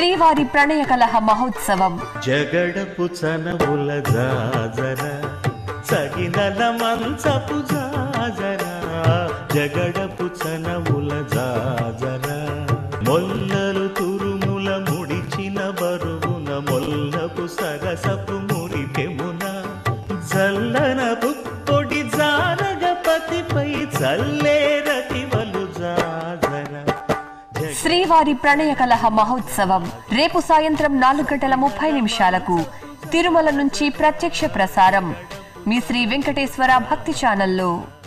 శ్రీవారి ప్రణయ కలహ మహోత్సవం జగడపు చనవుల జాజర సగినల మంచపు జాజర జగడపు చనవుల జాజర మొల్లలు తురుముల ముడిచిన బరువున మొల్లపు సరసపు మురిపెమున జల్లన పుప్పొడి జానగపతిపై చల్లేరతివలు జాజర శ్రీవారి ప్రణయ కలహ మహోత్సవం రేపు సాయంత్రం నాలుగు గంటల ముప్పై నిమిషాలకు తిరుమల నుంచి ప్రత్యక్ష ప్రసారం మీ శ్రీ వెంకటేశ్వర భక్తి ఛానల్లో